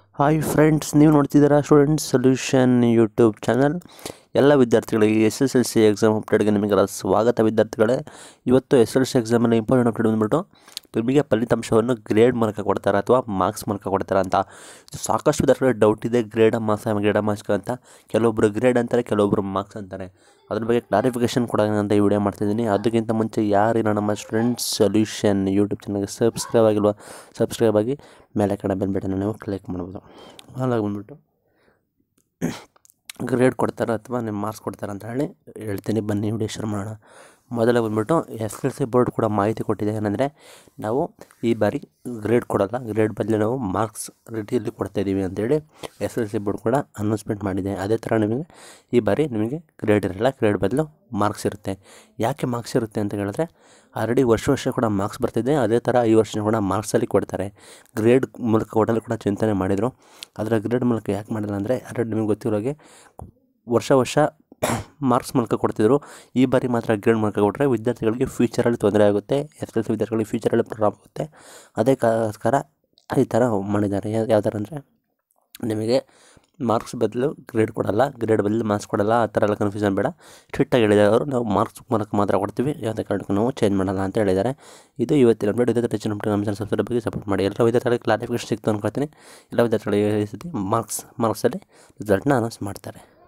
hi friends ನೀವು ನೋಡ್ತಿದ್ದೀರಾ student solution YouTube channel ಎಲ್ಲ ವಿದ್ಯಾರ್ಥಿಗಳಿಗೆ S S L C exam ಅಪ್ಡೇಟ್ಗೆ ನಿಮಗೆಲ್ಲ ಸ್ವಾಗತ ವಿದ್ಯಾರ್ಥಿಗಳೇ ಇವತ್ತು ಎಸ್ ಎಲ್ ಸಿ ಎಕ್ಸಾಮಲ್ಲಿ ಇಂಪಾರ್ಟೆಂಟ್ ಅಪ್ಡೇಟ್ ಬಂದ್ಬಿಟ್ಟು ನಿಮಗೆ ಫಲಿತಾಂಶವನ್ನು ಗ್ರೇಡ್ ಮೂಲಕ ಕೊಡ್ತಾರೆ ಅಥವಾ ಮಾರ್ಕ್ಸ್ ಮೂಲಕ ಕೊಡ್ತಾರೆ ಅಂತ ಇದು ಸಾಕಷ್ಟು ವಿದ್ಯಾರ್ಥಿಗಳಿಗೆ ಡೌಟ್ ಇದೆ ಗ್ರೇಡ್ ಮಾರ್ಕ್ಸ್ ಗ್ರೇಡ್ ಮಾರ್ಕ್ಸ್ ಅಂತ ಕೆಲವೊಬ್ಬರು ಗ್ರೇಡ್ ಅಂತಾರೆ ಕೆಲವೊಬ್ಬರು ಮಾರ್ಕ್ಸ್ ಅಂತಾರೆ ಅದ್ರ ಬಗ್ಗೆ ಕ್ಲಾರಿಫಿಕೇಷನ್ ಕೊಡೋಣ ಅಂತ ಈ ವಿಡಿಯೋ ಮಾಡ್ತಿದ್ದೀನಿ ಅದಕ್ಕಿಂತ ಮುಂಚೆ ಯಾರಿನ ನಮ್ಮ ಸ್ಟೂಡೆಂಟ್ ಸೊಲ್ಯೂಷನ್ ಯೂಟ್ಯೂಬ್ ಚಾನಲ್ಗೆ ಸಬ್ಸ್ಕ್ರೈಬ್ ಆಗಿಲ್ವಾ ಸಬ್ಸ್ಕ್ರೈಬ್ ಆಗಿ ಮೇಲೆ ಕಡೆ ಬೆಲ್ ಬಟನ್ ನೀವು ಕ್ಲಿಕ್ ಮಾಡ್ಬೋದು ಹಾಗಾಗಿ ಬಂದ್ಬಿಟ್ಟು ಗ್ರೇಡ್ ಕೊಡ್ತಾರೆ ಅಥವಾ ನಿಮ್ಮ ಮಾರ್ಕ್ಸ್ ಕೊಡ್ತಾರೆ ಅಂತ ಹೇಳಿ ಹೇಳ್ತೀನಿ ಬನ್ನಿ ವಿಡಿಯೋ ಶುರು ಮಾಡೋಣ ಮೊದಲ ಬಂದ್ಬಿಟ್ಟು ಎಸ್ ಎಲ್ ಸಿ ಬೋರ್ಡ್ ಕೂಡ ಮಾಹಿತಿ ಕೊಟ್ಟಿದೆ ಏನಂದರೆ ನಾವು ಈ ಬಾರಿ ಗ್ರೇಡ್ ಕೊಡಲ್ಲ ಗ್ರೇಡ್ ಬದಲು ನಾವು ಮಾರ್ಕ್ಸ್ ರೀತಿಯಲ್ಲಿ ಕೊಡ್ತಾಯಿದ್ದೀವಿ ಅಂತೇಳಿ ಎಸ್ ಎಲ್ ಸಿ ಬೋರ್ಡ್ ಕೂಡ ಅನೌನ್ಸ್ಮೆಂಟ್ ಮಾಡಿದೆ ಅದೇ ಥರ ನಿಮಗೆ ಈ ಬಾರಿ ನಿಮಗೆ ಗ್ರೇಡ್ ಇರಲ್ಲ ಗ್ರೇಡ್ ಬದಲು ಮಾರ್ಕ್ಸ್ ಇರುತ್ತೆ ಯಾಕೆ ಮಾರ್ಕ್ಸ್ ಇರುತ್ತೆ ಅಂತ ಹೇಳಿದ್ರೆ ಆಲ್ರೆಡಿ ವರ್ಷ ವರ್ಷ ಕೂಡ ಮಾರ್ಕ್ಸ್ ಬರ್ತಿದೆ ಅದೇ ಥರ ಈ ವರ್ಷ ಕೂಡ ಮಾರ್ಕ್ಸಲ್ಲಿ ಕೊಡ್ತಾರೆ ಗ್ರೇಡ್ ಮೂಲಕ ಕೊಡಲು ಕೂಡ ಚಿಂತನೆ ಮಾಡಿದರು ಅದರ ಗ್ರೇಡ್ ಮೂಲಕ ಯಾಕೆ ಮಾಡಿಲ್ಲ ಅಂದರೆ ಆಲ್ರೆಡಿ ನಿಮಗೆ ಗೊತ್ತಿರೋ ಹಾಗೆ ವರ್ಷ ವರ್ಷ ಮಾರ್ಕ್ಸ್ ಮೂಲಕ ಕೊಡ್ತಿದ್ರು ಈ ಬಾರಿ ಮಾತ್ರ ಗ್ರೇಡ್ ಮೂಲಕ ಕೊಟ್ಟರೆ ವಿದ್ಯಾರ್ಥಿಗಳಿಗೆ ಫ್ಯೂಚರಲ್ಲಿ ತೊಂದರೆ ಆಗುತ್ತೆ ಎಸ್ ಎಲ್ ಸಿ ವಿದ್ಯಾರ್ಥಿಗಳಿಗೆ ಫ್ಯೂಚರಲ್ಲಿ ಪ್ರಾಬ್ಲಮ್ ಆಗುತ್ತೆ ಅದಕ್ಕೋಸ್ಕರ ಈ ಥರ ಮಾಡಿದ್ದಾರೆ ಯಾವ ಯಾವ ಥರ ಅಂದರೆ ನಿಮಗೆ ಮಾರ್ಕ್ಸ್ ಬದಲು ಗ್ರೇಡ್ ಕೊಡಲ್ಲ ಗ್ರೇಡ್ ಬದಲು ಮಾರ್ಕ್ಸ್ ಕೊಡಲ್ಲ ಆ ಥರ ಎಲ್ಲ ಕನ್ಫ್ಯೂಷನ್ ಬೇಡ ಸ್ಟ್ರಿಕ್ಟಾಗಿ ಹೇಳಿದ್ದಾರೆ ಅವರು ನಾವು ಮಾರ್ಕ್ಸ್ ಮೂಲಕ ಮಾತ್ರ ಕೊಡ್ತೀವಿ ಯಾವುದೇ ಕಾರಣಕ್ಕೂ ನಾವು ಚೇಂಜ್ ಮಾಡಲ್ಲ ಅಂತ ಹೇಳಿದ್ದಾರೆ ಇದು ಇವತ್ತಿನ ಅಪ್ಡೇಟ್ ಇದೇ ಟಚ್ ನಮ್ಮ ನಮ್ಮ ಚಾನಲ್ ಸಬ್ಸ್ಕ್ರೈಬ್ ಬಗ್ಗೆ ಸಪೋರ್ಟ್ ಮಾಡಿ ಎಲ್ಲ ವಿದ್ಯಾರ್ಥಿಗಳಿಗೆ ಕ್ಲಾರಿಫಿಕೇಷನ್ ಸಿಕ್ತು ಅನ್ಕೊಳ್ತೀನಿ ಎಲ್ಲ ವಿದ್ಯಾರ್ಥಿಗಳಿಗೆ ಈ ಸತಿ ಮಾರ್ಕ್ಸ್ ಮಾರ್ಕ್ಸಲ್ಲಿ ರಿಸಲ್ಟ್ನ ಅನೌನ್ಸ್ ಮಾಡ್ತಾರೆ